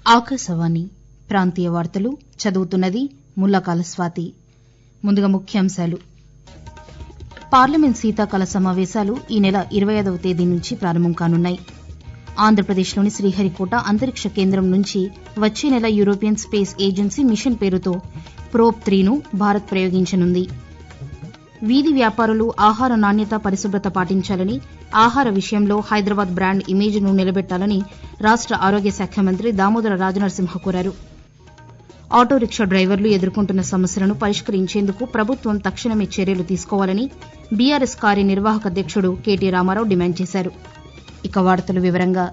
ఆకాశవాణి ప్రాంతీయ వార్తలు చదువుతున్నది ముల్లకాల స్వాతి ముందుగా ముఖ్యాంశాలు పార్లమెంట్ శీతాకాల సమావేశాలు ఈ నెల ఇరవై ఐదవ తేదీ నుంచి ప్రారంభం కానున్నాయి ఆంధ్రప్రదేశ్లోని శ్రీహరికోట అంతరిక్ష కేంద్రం నుంచి వచ్చే నెల యూరోపియన్ స్పేస్ ఏజెన్సీ మిషన్ పేరుతో ప్రోబ్ త్రీను భారత్ ప్రయోగించనుంది వీధి వ్యాపారులు ఆహార నాణ్యత పరిశుభ్రత పాటించాలని ఆహార విషయంలో హైదరాబాద్ బ్రాండ్ ఇమేజ్ను నిలబెట్టాలని రాష్ట ఆరోగ్య శాఖ మంత్రి దామోదర రాజనరసింహ కోరారు ఆటో రిక్షా డ్రైవర్లు ఎదుర్కొంటున్న సమస్యలను పరిష్కరించేందుకు ప్రభుత్వం తక్షణమే చర్యలు తీసుకోవాలని బీఆర్ఎస్ కార్యనిర్వాహక అధ్యక్షుడు కేటీ రామారావు డిమాండ్ చేశారు ఇక వార్తలు వివరంగా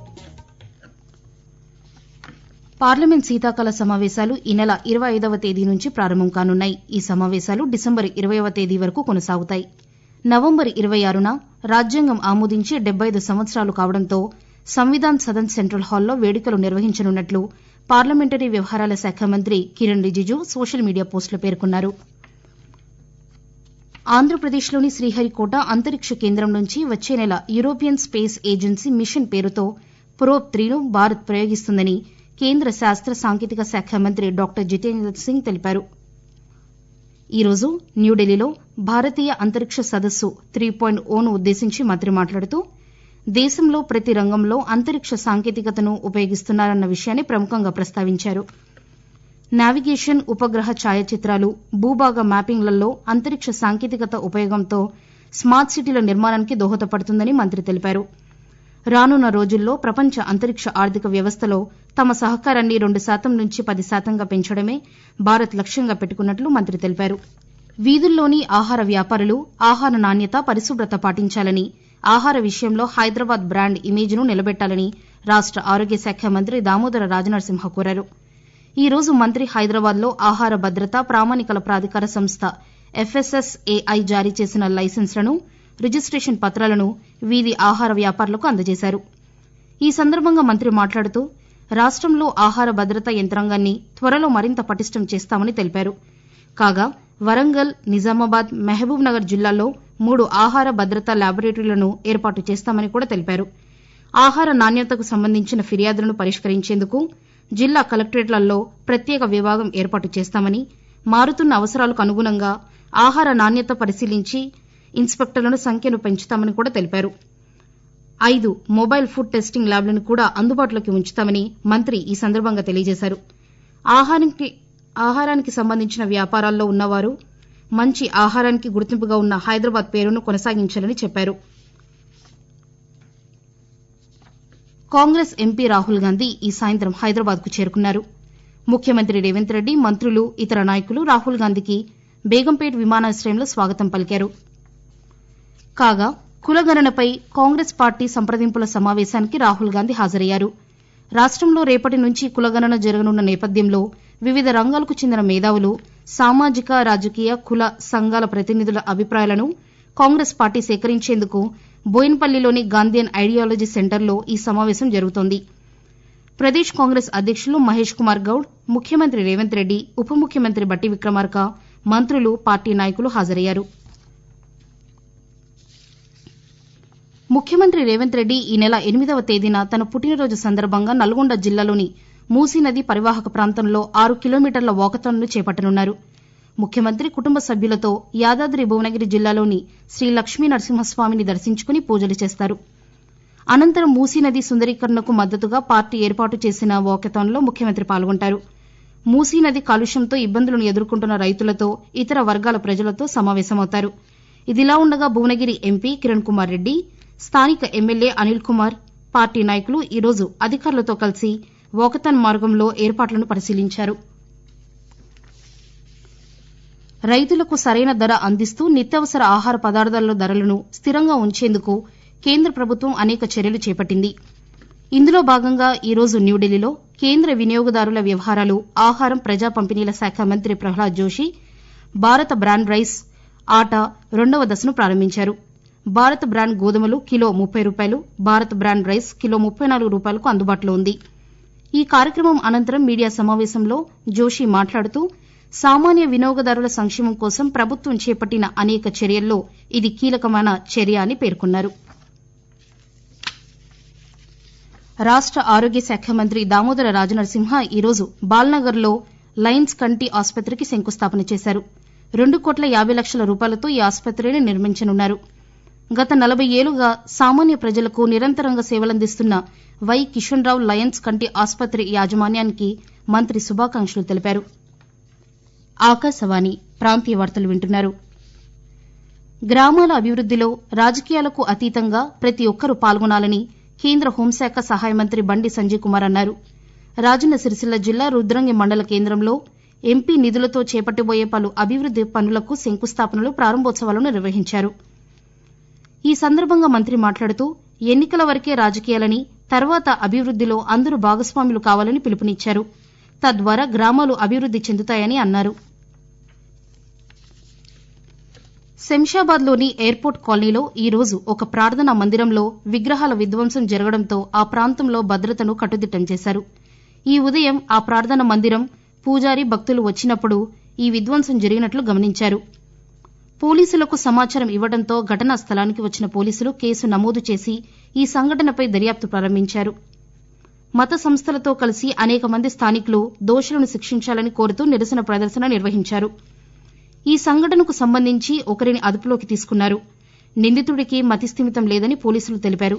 పార్లమెంట్ శీతాకాల సమావేశాలు ఈ నెల ఇరవై ఐదవ తేదీ నుంచి ప్రారంభం కానున్నాయి ఈ సమావేశాలు డిసెంబర్ ఇరవైవ తేదీ వరకు కొనసాగుతాయి నవంబర్ ఇరవై ఆరున రాజ్యాంగం ఆమోదించి డెబ్బై ఐదు సంవత్సరాలు కావడంతో సంవిధాన్ సదన్ సెంట్రల్ హాల్లో వేడుకలు నిర్వహించనున్నట్లు పార్లమెంటరీ వ్యవహారాల శాఖ మంత్రి కిరణ్ రిజిజు సోషల్ మీడియా పోస్టులో పేర్కొన్నారు ఆంధ్రప్రదేశ్లోని శ్రీహరికోట అంతరిక్ష కేంద్రం నుంచి వచ్చే నెల యూరోపియన్ స్పేస్ ఏజెన్సీ మిషన్ పేరుతో ప్రోబ్ త్రీను భారత్ ప్రయోగిస్తుందని కేంద్ర శాస్త్ర సాంకేతిక శాఖ మంత్రి డాక్టర్ జితేంద్ర సింగ్ తెలిపారు ఈరోజు న్యూఢిల్లీలో భారతీయ అంతరిక్ష సదస్సు త్రీ పాయింట్ ఓను ఉద్దేశించి మంత్రి మాట్లాడుతూ దేశంలో ప్రతి రంగంలో అంతరిక్ష సాంకేతికతను ఉపయోగిస్తున్నారన్న విషయాన్ని ప్రముఖంగా ప్రస్తావించారు నావిగేషన్ ఉపగ్రహ ఛాయాచిత్రాలు భూభాగ మ్యాపింగ్లలో అంతరిక్ష సాంకేతికత ఉపయోగంతో స్మార్ట్ సిటీల నిర్మాణానికి దోహదపడుతుందని మంత్రి తెలిపారు రానున్న రోజుల్లో ప్రపంచ అంతరిక్ష ఆర్థిక వ్యవస్థలో తమ సహకారాన్ని రెండు శాతం నుంచి పది శాతంగా పెంచడమే భారత్ లక్ష్యంగా పెట్టుకున్నట్లు మంత్రి తెలిపారు వీధుల్లోని ఆహార వ్యాపారులు ఆహార నాణ్యత పరిశుభ్రత పాటించాలని ఆహార విషయంలో హైదరాబాద్ బ్రాండ్ ఇమేజ్ను నిలబెట్టాలని రాష్ట ఆరోగ్య శాఖ మంత్రి దామోదర రాజనరసింహ కోరారు ఈ రోజు మంత్రి హైదరాబాద్లో ఆహార భద్రత ప్రామాణికల ప్రాధికార సంస్థ ఎఫ్ఎస్ఎస్ఏఐ జారీ చేసిన లైసెన్స్లను రిజిస్టేషన్ పత్రాలను వీధి ఆహార వ్యాపారులకు అందజేశారు ఈ సందర్భంగా మంత్రి మాట్లాడుతూ రాష్టంలో ఆహార భద్రతా యంత్రాంగాన్ని త్వరలో మరింత పటిష్టం చేస్తామని తెలిపారు కాగా వరంగల్ నిజామాబాద్ మహబూబ్ నగర్ జిల్లాల్లో మూడు ఆహార భద్రతా ల్యాబొరేటరీలను ఏర్పాటు చేస్తామని కూడా తెలిపారు ఆహార నాణ్యతకు సంబంధించిన ఫిర్యాదులను పరిష్కరించేందుకు జిల్లా కలెక్టరేట్లలో ప్రత్యేక విభాగం ఏర్పాటు చేస్తామని మారుతున్న అవసరాలకు అనుగుణంగా ఆహార నాణ్యత పరిశీలించి ఇన్స్పెక్టర్ల సంఖ్యను పెంచుతామని కూడా తెలిపారు ఐదు మొబైల్ ఫుడ్ టెస్టింగ్ ల్యాబ్లను కూడా అందుబాటులోకి ఉంచుతామని మంత్రి ఈ సందర్భంగా తెలియజేశారు ఆహారానికి ఆహారానికి సంబంధించిన వ్యాపారాల్లో ఉన్నవారు మంచి ఆహారానికి గుర్తింపుగా ఉన్న హైదరాబాద్ పేరును కొనసాగించాలని చెప్పారు కాంగ్రెస్ ఎంపీ రాహుల్ గాంధీ ఈ సాయంత్రం హైదరాబాద్ కు చేరుకున్నారు ముఖ్యమంత్రి రేవంత్ రెడ్డి మంత్రులు ఇతర నాయకులు రాహుల్ గాంధీకి బేగంపేట్ విమానాశ్రయంలో స్వాగతం పలికారు కాగా కులగణనపై కాంగ్రెస్ పార్టీ సంప్రదింపుల సమావేశానికి రాహుల్ గాంధీ హాజరయ్యారు రాష్టంలో రేపటి నుంచి కులగణన జరగనున్న నేపథ్యంలో వివిధ రంగాలకు చెందిన మేధావులు సామాజిక రాజకీయ కుల సంఘాల ప్రతినిధుల అభిప్రాయాలను కాంగ్రెస్ పార్టీ సేకరించేందుకు బోయిన్పల్లిలోని గాంధీయన్ ఐడియాలజీ సెంటర్లో ఈ సమావేశం జరుగుతోంది ప్రదేశ్ కాంగ్రెస్ అధ్యక్షులు మహేష్ కుమార్ గౌడ్ ముఖ్యమంత్రి రేవంత్ రెడ్డి ఉప ముఖ్యమంత్రి బట్టి విక్రమార్క మంత్రులు పార్టీ నాయకులు హాజరయ్యారు ముఖ్యమంత్రి రేవంత్ రెడ్డి ఈ నెల ఎనిమిదవ తేదీన తన పుట్టినరోజు సందర్భంగా నల్గొండ జిల్లాలోని మూసీ నది పరివాహక ప్రాంతంలో ఆరు కిలోమీటర్ల వాకథాన్ను చేపట్టనున్నారు ముఖ్యమంత్రి కుటుంబ సభ్యులతో యాదాద్రి భువనగిరి జిల్లాలోని శ్రీ లక్ష్మీ నరసింహస్వామిని దర్శించుకుని పూజలు చేస్తారు అనంతరం మూసీ నది సుందరీకరణకు మద్దతుగా పార్టీ ఏర్పాటు చేసిన వాకథాన్లో ముఖ్యమంత్రి పాల్గొంటారు మూసీ నది కాలుష్యంతో ఇబ్బందులను ఎదుర్కొంటున్న రైతులతో ఇతర వర్గాల ప్రజలతో సమావేశమవుతారు ఇదిలా ఉండగా భువనగిరి ఎంపీ కిరణ్ కుమార్ రెడ్డి స్థానిక ఎమ్మెల్యే అనిల్ కుమార్ పార్టీ నాయకులు ఈరోజు అధికారులతో కలిసి వాకథాన్ మార్గంలో ఏర్పాట్లను పరిశీలించారు రైతులకు సరైన ధర అందిస్తూ నిత్యావసర ఆహార పదార్థాల ధరలను స్థిరంగా ఉంచేందుకు కేంద్ర ప్రభుత్వం అనేక చర్యలు చేపట్టింది ఇందులో భాగంగా ఈరోజు న్యూఢిల్లీలో కేంద్ర వినియోగదారుల వ్యవహారాలు ఆహారం ప్రజా పంపిణీల శాఖ మంత్రి ప్రహ్లాద్ జోషి భారత బ్రాండ్ రైస్ ఆటా రెండవ దశను ప్రారంభించారు భారత్ బ్రాండ్ గోధుమలు కిలో ముప్పై రూపాయలు భారత్ బ్రాండ్ రైస్ కిలో ముప్పై నాలుగు రూపాయలకు అందుబాటులో ఉంది ఈ కార్యక్రమం అనంతరం మీడియా సమావేశంలో జోషి మాట్లాడుతూ సామాన్య వినియోగదారుల సంక్షేమం కోసం ప్రభుత్వం చేపట్టిన అనేక చర్యల్లో ఇది కీలకమైన చర్య అని పేర్కొన్నారు రాష్ట ఆరోగ్య శాఖ మంత్రి దామోదర రాజనరసింహ ఈరోజు బాల్నగర్లో లయన్స్ కంటి ఆసుపత్రికి శంకుస్థాపన చేశారు రెండు కోట్ల యాబై లక్షల రూపాయలతో ఈ ఆసుపత్రిని నిర్మించనున్నారు గత నలభై ఏళ్లుగా సామాన్య ప్రజలకు నిరంతరంగా సేవలందిస్తున్న వై కిషన్ రావు లయన్స్ కంటి ఆసుపత్రి యాజమాన్యానికి మంత్రి శుభాకాంక్షలు తెలిపారు ఆకాశవాణి ప్రాంతీయ వార్తలు వింటున్నారు గ్రామాల అభివృద్దిలో రాజకీయాలకు అతీతంగా ప్రతి ఒక్కరూ పాల్గొనాలని కేంద్ర హోంశాఖ సహాయ మంత్రి బండి సంజయ్ కుమార్ అన్నారు రాజన్న సిరిసిల్ల జిల్లా రుద్రంగి మండల కేంద్రంలో ఎంపీ నిధులతో చేపట్టబోయే పలు అభివృద్ది పనులకు శంకుస్థాపనలు ప్రారంభోత్సవాలను నిర్వహించారు ఈ సందర్భంగా మంత్రి మాట్లాడుతూ ఎన్నికల వరకే రాజకీయాలని తర్వాత అభివృద్దిలో అందరూ భాగస్వాములు కావాలని పిలుపునిచ్చారు తద్వారా గ్రామాలు అభివృద్ది చెందుతాయని అన్నారు శంషాబాద్లోని ఎయిర్పోర్ట్ కాలనీలో ఈ రోజు ఒక ప్రార్థనా మందిరంలో విగ్రహాల విధ్వంసం జరగడంతో ఆ ప్రాంతంలో భద్రతను కట్టుదిట్టం చేశారు ఈ ఉదయం ఆ ప్రార్థనా మందిరం పూజారి భక్తులు వచ్చినప్పుడు ఈ విధ్వంసం జరిగినట్లు గమనించారు పోలీసులకు సమాచారం ఇవ్వడంతో ఘటనా స్థలానికి వచ్చిన పోలీసులు కేసు నమోదు చేసి ఈ సంఘటనపై దర్యాప్తు ప్రారంభించారు మత సంస్థలతో కలిసి అనేక మంది స్థానికులు దోషులను శిక్షించాలని కోరుతూ నిరసన ప్రదర్శన నిర్వహించారు ఈ సంఘటనకు సంబంధించి ఒకరిని అదుపులోకి తీసుకున్నారు నిందితుడికి మతిస్థిమితం లేదని పోలీసులు తెలిపారు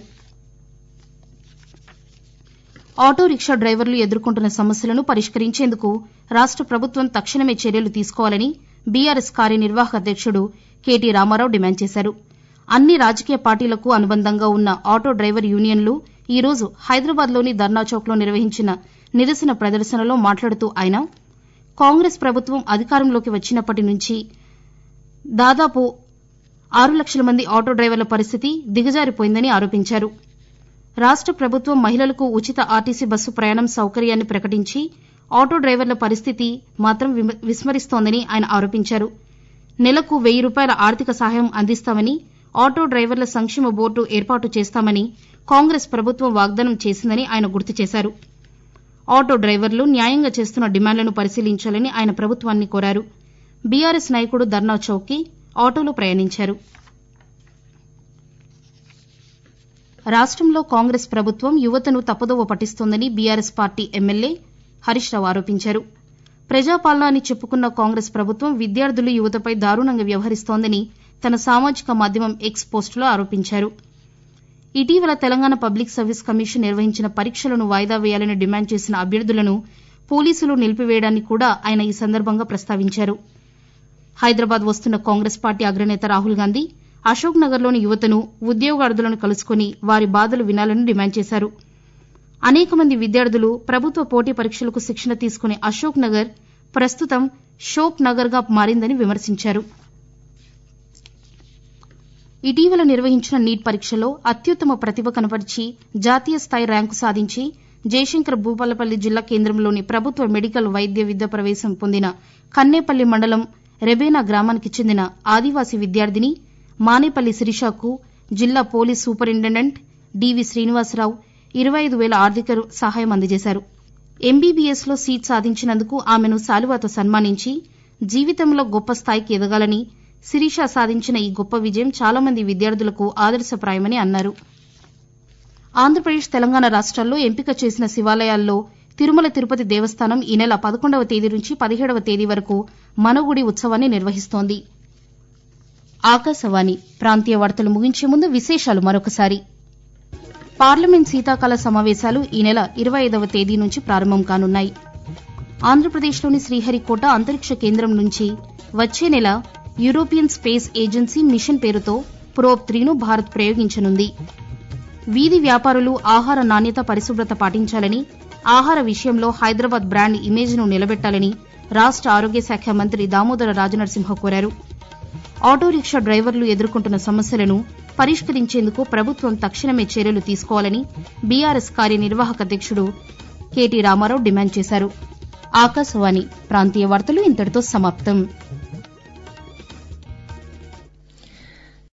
ఆటో రిక్షా డ్రైవర్లు ఎదుర్కొంటున్న సమస్యలను పరిష్కరించేందుకు రాష్ట ప్రభుత్వం తక్షణమే చర్యలు తీసుకోవాలని బీఆర్ఎస్ కార్యనిర్వాహక అధ్యక్షుడు కేటీ రామారావు డిమాండ్ చేశారు అన్ని రాజకీయ పార్టీలకు అనుబంధంగా ఉన్న ఆటో డ్రైవర్ యూనియన్లు ఈ రోజు హైదరాబాద్లోని ధర్నా చౌక్లో నిర్వహించిన నిరసన ప్రదర్శనలో మాట్లాడుతూ ఆయన కాంగ్రెస్ ప్రభుత్వం అధికారంలోకి వచ్చినప్పటి నుంచి దాదాపు ఆరు లక్షల మంది ఆటో డ్రైవర్ల పరిస్థితి దిగజారిపోయిందని ఆరోపించారు రాష్ట ప్రభుత్వం మహిళలకు ఉచిత ఆర్టీసీ బస్సు ప్రయాణం సౌకర్యాన్ని ప్రకటించి ఆటో డ్రైవర్ల పరిస్థితి మాత్రం విస్మరిస్తోందని ఆయన ఆరోపించారు నెలకు వెయ్యి రూపాయల ఆర్థిక సహాయం అందిస్తామని ఆటో డ్రైవర్ల సంక్షేమ బోర్డు ఏర్పాటు చేస్తామని కాంగ్రెస్ ప్రభుత్వం వాగ్దానం చేసిందని ఆయన గుర్తు చేశారు ఆటో డ్రైవర్లు న్యాయంగా చేస్తున్న డిమాండ్లను పరిశీలించాలని ఆయన ప్రభుత్వాన్ని కోరారు బీఆర్ఎస్ నాయకుడు ధర్నా చౌక్కి ఆటోలో ప్రయాణించారు రాష్టంలో కాంగ్రెస్ ప్రభుత్వం యువతను తప్పుదోవ పట్టిస్తోందని BRS party MLA Harish Rao ఆరోపించారు ప్రజాపాలన అని చెప్పుకున్న కాంగ్రెస్ ప్రభుత్వం విద్యార్థులు యువతపై దారుణంగా వ్యవహరిస్తోందని తన సామాజిక మాధ్యమం ఎక్స్ పోస్టులో ఆరోపించారు ఇటీవల తెలంగాణ పబ్లిక్ సర్వీస్ కమిషన్ నిర్వహించిన పరీక్షలను వాయిదా వేయాలని డిమాండ్ చేసిన అభ్యర్థులను పోలీసులు నిలిపివేయడాన్ని కూడా ఆయన ఈ సందర్భంగా ప్రస్తావించారు హైదరాబాద్ వస్తున్న కాంగ్రెస్ పార్టీ అగ్రనేత రాహుల్ గాంధీ అశోక్ నగర్లోని యువతను ఉద్యోగార్థులను కలుసుకుని వారి బాధలు వినాలని డిమాండ్ చేశారు అనేక మంది విద్యార్థులు ప్రభుత్వ పోటీ పరీక్షలకు శిక్షణ తీసుకునే అశోక్ నగర్ ప్రస్తుతం షోక్ నగర్ గా మారిందని విమర్శించారు ఇటీవల నిర్వహించిన నీట్ పరీక్షలో అత్యుత్తమ ప్రతిభ కనబరిచి జాతీయ స్థాయి ర్యాంకు సాధించి జయశంకర్ భూపాలపల్లి జిల్లా కేంద్రంలోని ప్రభుత్వ మెడికల్ వైద్య విద్య ప్రవేశం పొందిన కన్నేపల్లి మండలం రెబేనా గ్రామానికి చెందిన ఆదివాసీ విద్యార్థిని మానేపల్లి శిరీషకు జిల్లా పోలీస్ సూపరింటెండెంట్ డివి శ్రీనివాసరావు ఇరవై ఐదు వేల ఆర్థిక సహాయం అందజేశారు ఎంబీబీఎస్లో సీట్ సాధించినందుకు ఆమెను శాలువాతో సన్మానించి జీవితంలో గొప్ప స్థాయికి ఎదగాలని శిరీష సాధించిన ఈ గొప్ప విజయం చాలా మంది విద్యార్థులకు ఆదర్శప్రాయమని అన్నారు ఆంధ్రప్రదేశ్ తెలంగాణ రాష్ట్రాల్లో ఎంపిక చేసిన శివాలయాల్లో తిరుమల తిరుపతి దేవస్థానం ఈ నెల పదకొండవ తేదీ నుంచి పదిహేడవ తేదీ వరకు మనగుడి ఉత్సవాన్ని నిర్వహిస్తోంది ఆకాశవాణి ప్రాంతీయ వార్తలు ముగించే ముందు విశేషాలు మరొకసారి పార్లమెంట్ శీతాకాల సమావేశాలు ఈ నెల ఇరవై ఐదవ తేదీ నుంచి ప్రారంభం కానున్నాయి ఆంధ్రప్రదేశ్లోని శ్రీహరికోట అంతరిక్ష కేంద్రం నుంచి వచ్చే నెల యూరోపియన్ స్పేస్ ఏజెన్సీ మిషన్ పేరుతో ప్రోబ్ త్రీను భారత్ ప్రయోగించనుంది వీధి వ్యాపారులు ఆహార నాణ్యత పరిశుభ్రత పాటించాలని ఆహార విషయంలో హైదరాబాద్ బ్రాండ్ ఇమేజ్ను నిలబెట్టాలని రాష్ట ఆరోగ్య శాఖ మంత్రి దామోదర రాజనరసింహ కోరారు ఆటో రిక్షా డ్రైవర్లు ఎదుర్కొంటున్న సమస్యలను పరిష్కరించేందుకు ప్రభుత్వం తక్షణమే చర్యలు తీసుకోవాలని బీఆర్ఎస్ కార్యనిర్వాహక అధ్యక్షుడు కేటీ రామారావు డిమాండ్ చేశారు ఆకాశవాణి ప్రాంతీయ వార్తలు ఇంతటితో సమాప్తం